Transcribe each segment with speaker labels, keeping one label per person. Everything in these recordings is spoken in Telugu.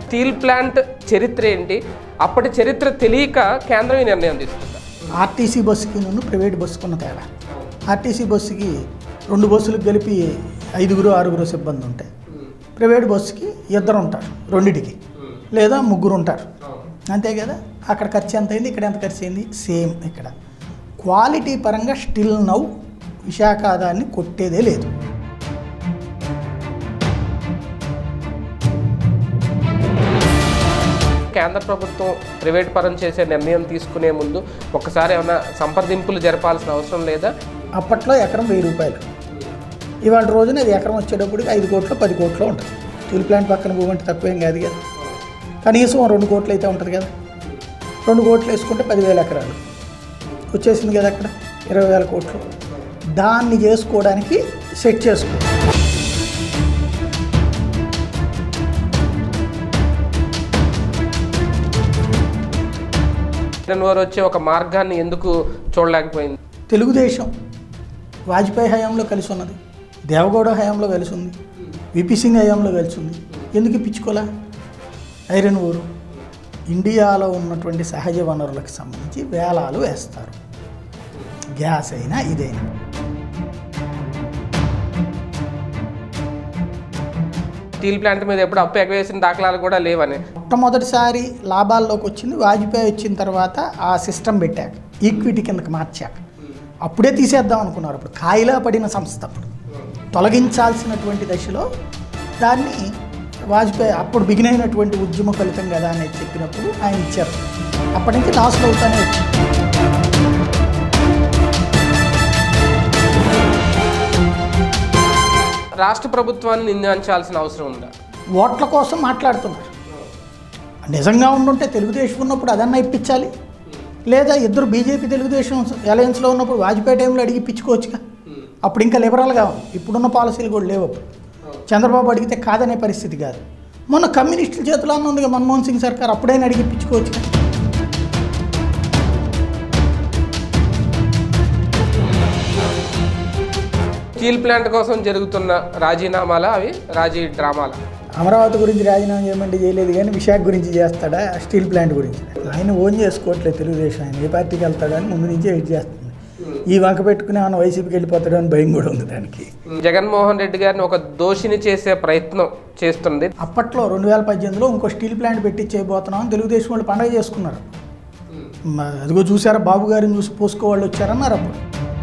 Speaker 1: స్టీల్ ప్లాంట్ చరిత్ర ఏంటి అప్పటి చరిత్ర తెలియక కేంద్రం ఈ నిర్ణయం తీసుకుందా
Speaker 2: ఆర్టీసీ బస్సుకి నన్ను ప్రైవేట్ బస్సుకు ఉన్న తేడా ఆర్టీసీ బస్సుకి రెండు బస్సులకు కలిపి ఐదుగురు ఆరుగురు సిబ్బంది ఉంటాయి ప్రైవేట్ బస్సుకి ఇద్దరు ఉంటారు రెండిటికి లేదా ముగ్గురు ఉంటారు అంతే కదా అక్కడ ఖర్చు ఎంత అయింది ఇక్కడ ఎంత ఖర్చు అయింది సేమ్ ఇక్కడ క్వాలిటీ పరంగా స్టిల్ నౌ విశాఖ దాన్ని కొట్టేదే లేదు
Speaker 1: కేంద్ర ప్రభుత్వం ప్రైవేట్ పరం చేసే నిర్ణయం తీసుకునే ముందు ఒకసారి ఏమైనా సంప్రదింపులు జరపాల్సిన అవసరం లేదా
Speaker 2: అప్పట్లో ఎకరం వెయ్యి రూపాయలు ఇవాళ రోజున అది ఎకరం వచ్చేటప్పటికి ఐదు కోట్లు పది కోట్లు ఉంటుంది స్టీల్ ప్లాంట్ పక్కన భూమి తక్కువేం కాదు కదా కనీసం రెండు కోట్లు అయితే ఉంటుంది కదా రెండు కోట్లు వేసుకుంటే పదివేల ఎకరాలు వచ్చేసింది కదా అక్కడ ఇరవై వేల కోట్లు దాన్ని చేసుకోవడానికి సెట్ చేసుకో
Speaker 1: వారు వచ్చే ఒక మార్గాన్ని ఎందుకు చూడలేకపోయింది
Speaker 2: తెలుగుదేశం వాజ్పేయి హయాంలో కలిసి ఉన్నది దేవగౌడ హయాంలో కలిసి ఉంది విపి సింగ్ హయాంలో కలిసి ఉంది ఎందుకు ఇప్పించుకోలే ఐరన్ ఊరు ఇండియాలో ఉన్నటువంటి సహజ వనరులకు సంబంధించి వేలాలు వేస్తారు గ్యాస్ అయినా ఇదైనా
Speaker 1: స్టీల్ ప్లాంట్ మీద ఎప్పుడు అప్పు ఎగవేసిన దాఖలాలు కూడా లేవని
Speaker 2: మొట్టమొదటిసారి లాభాల్లోకి వచ్చింది వాజ్పేయి వచ్చిన తర్వాత ఆ సిస్టమ్ పెట్టాక ఈక్విటీ కిందకి మార్చాక అప్పుడే తీసేద్దాం అనుకున్నారు అప్పుడు కాయిలా పడిన సంస్థ అప్పుడు తొలగించాల్సినటువంటి దశలో దాన్ని వాజ్పేయి అప్పుడు బిగిన్ అయినటువంటి ఉద్యమ ఫలితం కదా అని చెప్పినప్పుడు ఆయన ఇచ్చారు అప్పటి నుంచి లాస్లో అవుతానే వచ్చింది
Speaker 1: రాష్ట్ర ప్రభుత్వాన్ని నిందించాల్సిన అవసరం ఉందా
Speaker 2: ఓట్ల కోసం మాట్లాడుతున్నారు నిజంగా ఉండుంటే తెలుగుదేశం ఉన్నప్పుడు అదన్నా ఇప్పించాలి లేదా ఇద్దరు బీజేపీ తెలుగుదేశం అలయన్స్లో ఉన్నప్పుడు వాజ్పేయి టైంలో అడిగి ఇప్పించుకోవచ్చుగా అప్పుడు ఇంకా లిబరల్గా ఉంది ఇప్పుడున్న పాలసీలు కూడా లేవు అప్పుడు చంద్రబాబు అడిగితే కాదనే పరిస్థితి కాదు మొన్న కమ్యూనిస్టుల చేతిలో ఉందిగా మన్మోహన్ సింగ్ సర్కార్ అప్పుడైనా అడిగి ఇప్పించుకోవచ్చుగా
Speaker 1: స్టీల్ ప్లాంట్ కోసం జరుగుతున్న రాజీనామాలా అవి రాజీ డ్రామాలా
Speaker 2: అమరావతి గురించి రాజీనామా చేయమంటే చేయలేదు కానీ విశాఖ గురించి చేస్తాడా స్టీల్ ప్లాంట్ గురించి ఆయన ఓన్ చేసుకోవట్లేదు తెలుగుదేశం ఆయన ఏ పార్టీకి వెళ్తాడని ముందు నుంచే వెయిట్ చేస్తుంది ఈ వంక పెట్టుకుని ఆయన వైసీపీకి వెళ్ళిపోతాడు అని భయం కూడా ఉంది దానికి
Speaker 1: జగన్మోహన్ రెడ్డి గారిని ఒక దోషిని చేసే ప్రయత్నం చేస్తుంది
Speaker 2: అప్పట్లో రెండు వేల పద్దెనిమిదిలో ఇంకో స్టీల్ ప్లాంట్ పెట్టి చేయబోతున్నాం అని తెలుగుదేశం వాళ్ళు పండగ చేసుకున్నారు మ- అదిగో చూసారా బాబు గారిని చూసి పోసుకో వాళ్ళు వచ్చారన్నారు అప్పుడు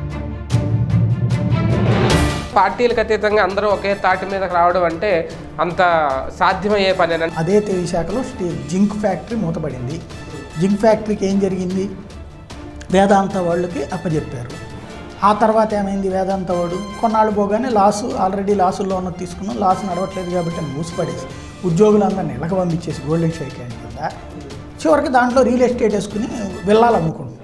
Speaker 1: పార్టీలకు అతీతంగా అందరూ ఒకే తాటి మీదకి రావడం అంటే అంత సాధ్యమయ్యే పని
Speaker 2: అదే తె- విశాఖలో స్టీల్ జింక్ ఫ్యాక్టరీ మూతపడింది జింక్ ఫ్యాక్టరీకి ఏం జరిగింది వేదాంత వాళ్ళకి అప్పచెప్పారు ఆ తర్వాత ఏమైంది వేదాంత వాడు కొన్నాళ్ళు పోగానే లాసు ఆల్రెడీ లాసుల్లో ఉన్నది తీసుకున్నాం లాస్ నడవట్లేదు కాబట్టి అని మూసిపడేసి ఉద్యోగులందరినీ ఇళ్ళకి పంపించేసి గోల్డెన్ షేక్ హ్యాండ్ కింద చివరికి దాంట్లో రియల్ ఎస్టేట్ వేసుకుని వెళ్ళాలి అమ్ముకుంటారు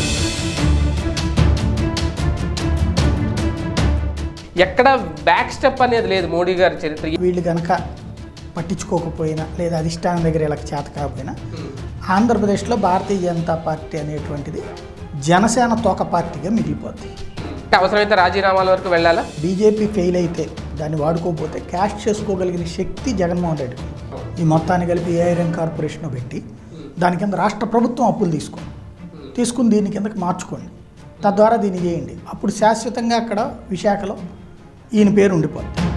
Speaker 1: ఎక్కడ బ్యాక్ స్టెప్ అనేది లేదు మోడీ గారి చరిత్ర
Speaker 2: వీళ్ళు కనుక పట్టించుకోకపోయినా లేదా అధిష్టానం దగ్గర వీళ్ళకి చేత కాకపోయినా ఆంధ్రప్రదేశ్లో భారతీయ జనతా పార్టీ అనేటువంటిది జనసేన తోక పార్టీగా మిగిలిపోద్ది
Speaker 1: అవసరమైతే రాజీనామాల వరకు వెళ్ళాలా
Speaker 2: బీజేపీ ఫెయిల్ అయితే దాన్ని వాడుకోకపోతే క్యాష్ చేసుకోగలిగిన శక్తి జగన్మోహన్ రెడ్డి ఈ మొత్తాన్ని కలిపి ఏఐరన్ కార్పొరేషన్ పెట్టి దాని కింద రాష్ట్ర ప్రభుత్వం అప్పులు తీసుకోండి తీసుకుని దీని కిందకి మార్చుకోండి తద్వారా దీన్ని చేయండి అప్పుడు శాశ్వతంగా అక్కడ విశాఖలో ఈయన పేరు ఉండిపోద్ది